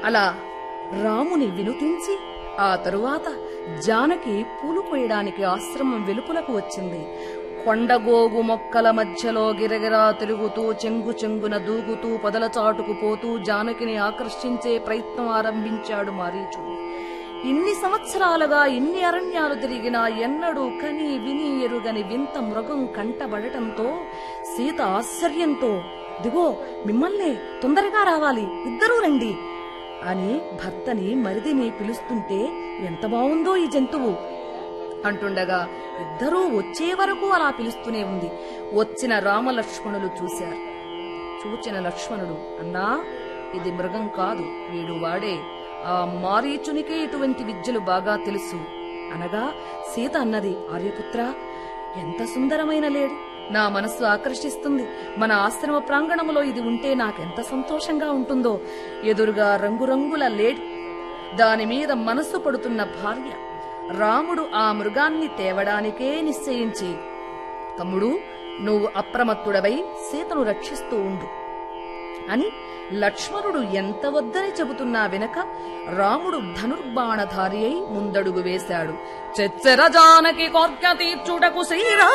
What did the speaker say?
అలా రాముని వినుతించి ఆ తరువాత జానకి పూలు కోయడానికి ఆశ్రమం వెలుపులకు వచ్చింది కొండగోగు మొక్కల మధ్యలో గిరగిరా తిరుగుతూ చెంగు చెంగున దూకుతూ పొదల చాటుకు పోతూ జానకిని ఆకర్షించే ప్రయత్నం ఆరంభించాడు మారీచుడు ఇన్ని సంవత్సరాలుగా ఇన్ని అరణ్యాలు తిరిగినా ఎన్నడూ కని విని ఎరుగని వింత మృగం కంటబడటంతో సీత ఆశ్చర్యంతో దిగో మిమ్మల్నే తొందరగా రావాలి ఇద్దరూ రండి అని భర్తని మరిదిని పిలుస్తుంటే ఎంత బావుందో ఈ జంతువు అంటుండగా ఇద్దరూ వచ్చే వరకు అలా పిలుస్తూనే ఉంది వచ్చిన రామలక్ష్మణులు చూశారు చూచిన లక్ష్మణుడు అన్నా ఇది మృగం కాదు వీడు వాడే ఆ మారీచునికే ఇటువంటి విద్యలు బాగా తెలుసు అనగా సీత అన్నది ఆర్యపుత్ర ఎంత సుందరమైన లేడి నా మనస్సు ఆకర్షిస్తుంది మన ఆశ్రమ ప్రాంగణములో ఇది ఉంటే నాకెంత సంతోషంగా ఉంటుందో ఎదురుగా రంగురంగుల లేడి దాని మీద మనస్సు పడుతున్న భార్య రాముడు ఆ మృగాన్ని తేవడానికే నిశ్చయించి తమ్ముడు నువ్వు అప్రమత్తుడవై సీతను రక్షిస్తూ ఉండు అని లక్ష్మణుడు ఎంత వద్దని చెబుతున్నా వెనక రాముడు ధనుర్బాణధారి అయి ముందడుగు వేశాడు చెచ్చెర జానకి కోర్క తీర్చుటకు శ్రీరా